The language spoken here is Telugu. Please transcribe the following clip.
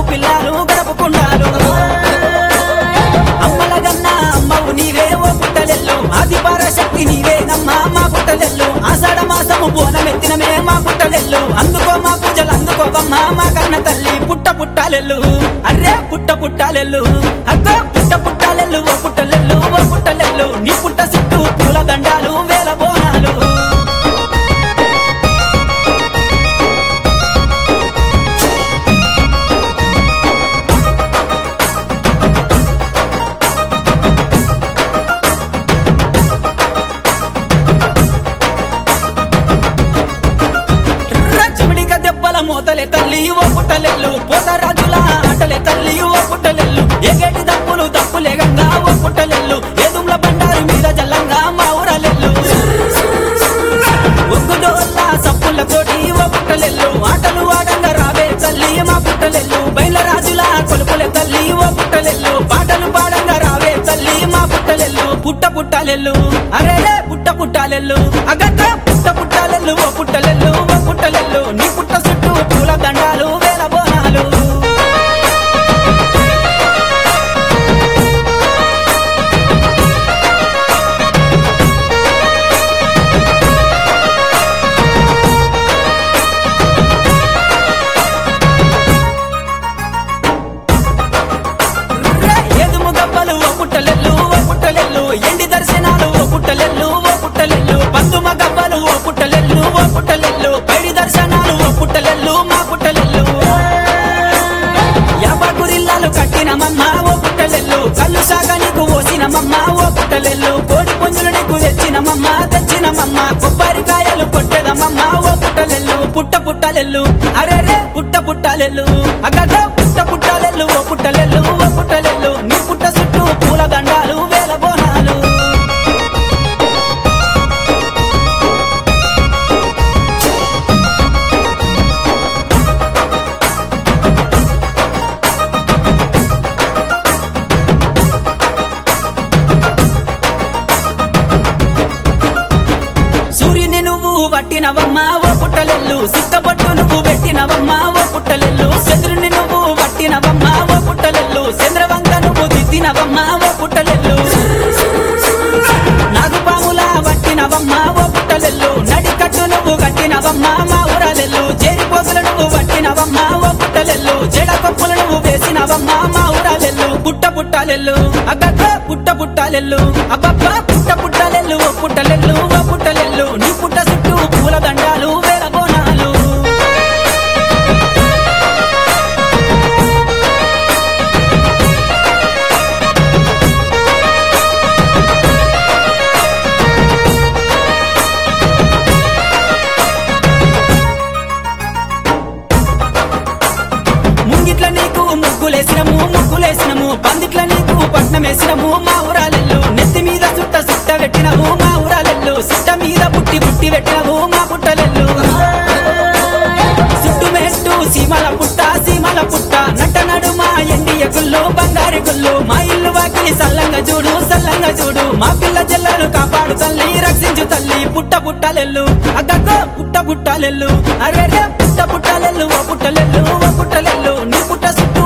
పిల్లలు గడపకుండాలు అమ్మల గన్నా అమ్మవు నీవే ఓ పుట్టలెల్లు ఆది పరాశక్తి నీవే నమ్మా మా పుట్టలెల్లు ఆషాఢ మాసము బోనమెత్తినమే మా పుట్టలెల్లు అందుకో మా పూజలు అందుకోవమ్మా మా కన్న తల్లి పుట్ట పుట్టాలెల్లు అర్రే పుట్ట పుట్టాలెల్లు అక్క పుట్ట పుట్టాలెల్లు ఓ పుట్టలెల్లు ఓ పుట్టలెల్లు నీ పుట్ట చుట్టూ పూల దండాలు వేల బోనాలు రచ్చమిడిక దెబ్బల మోతలే తల్లి ఓ పుట్టలెల్లు పోతరాజుల ఆటలే తల్లి ఓ పుట్టలెల్లు ఎగటి దప్పులు దప్పులే గంగా ఓ పుట్టలెల్లు ఎదుమ్ల బండారు మీద జల్లంగా మా ఊరలెల్లు ఒగ్గుడోళ్ళ సప్పుల తోటి ఓ పుట్టలెల్లు ఆటలు ఆడంగా రావే తల్లి మా పుట్టలెల్లు బయల రాజుల కొలుపులే తల్లి ఓ పుట్టలెల్లు పాటలు పాడంగా రావే తల్లి మా పుట్టలెల్లు పుట్ట పుట్టాలెల్లు అరే పుట్ట పుట్టాలెల్లు అగక్క పుట్ట పుట్టాలెల్లు ఓ పుట్టలెల్లు ఓ పుట్టలెల్లు నీ పుట్ట చుట్టూ పూల దండాలు వేల బోనాలు ఎదుము గబ్బలు ఓ పుట్టలెల్లు ఓ పుట్టలెల్లు ఎండి దర్శనాలు ఓ పుట్టలెల్లు ఓ పుట్టలెల్లు పందుమ గబ్బలు ఓ పుట్టలెల్లు ఓ పుట్టలెల్లు పైడి దర్శనాలు ఓ పుట్టలెల్లు మా పుట్టలెల్లు యాపకురిల్లాలు కట్టినమమ్మ ఓ పుట్టలెల్లు కళ్ళు సాగ నీకు ఓసినమమ్మ ఓ పుట్టలెల్లు కోడి పుంజులు నీకు తెచ్చినమమ్మ తెచ్చినమమ్మ కొబ్బరికాయలు కొట్టెదమమ్మ ఓ పుట్టలెల్లు పుట్ట పుట్టలెల్లు అరెరే పుట్ట పుట్టలెల్లు అగట పుట్ట పుట్టలెల్లు ఓ పుట్టలెల్లు ఓ పుట్టలెల్లు నీ పుట్ట చుట్టూ పూల దండాలు వేల బోనాలు సూర్యుని నువ్వు పట్టినవమ్మా ఓ పుట్టలెల్లు సిద్ధపట్టు నువ్వు పెట్టినవమ్మా ఓ పుట్టలెల్లు చంద్రుని నువ్వు పట్టినవమ్మా ఓ పుట్టలెల్లు చంద్రవంక నువ్వు దిద్దినవమ్మా ఓ పుట్టలెల్లు నాగుపాముల పట్టినవమ్మా ఓ పుట్టలెల్లు నడికట్టు నువ్వు కట్టినవమ్మా మా ఊరలెల్లు చేరిపోతులు నువ్వు పట్టినవమ్మా ఓ పుట్టలెల్లు జడ కొప్పులు నువ్వు వేసినవమ్మా మా ఊరలెల్లు పుట్ట పుట్టాలెల్లు అగ్గక్క పుట్ట పుట్టాలెల్లు అబ్బబ్బ పుట్ట పుట్టాలెల్లు ఓ పుట్టలెల్లు ఓ పుట్టలెల్లు నీ పుట్ట చుట్టూ పూల దండాలు వేల బోనాలు ముంగిట్ల నీకు ముగ్గులేసినము ముగ్గులేసినము పందిట్ల నీకు పట్నం వేసినము మా ఊరాలెల్లు నెత్తి మీద చుట్ట సుట్ట పెట్టినము మా ఊరాలెల్లు సుట్ట మీద పుట్టి పుట్టి పెట్టినము మా పుట్టలెల్లు చుట్టు మెట్టు సీమల పుట్ట సీమల పుట్ట నట్ట నడుమ ఎండియ గుళ్ళు బంగారు గుళ్ళు మా ఇల్లు వాకిలి సల్లంగా చూడు సల్లంగా చూడు మా పిల్ల జల్లలు కాపాడు తల్లి రక్షించు తల్లి పుట్ట పుట్టలెల్లు అగ్గగ్గో పుట్ట పుట్టలెల్లు అరే పుట్ట పుట్టలెల్లు ఓ పుట్టలెల్లు ఓ పుట్టలెల్లు నీ పుట్ట సుట్ట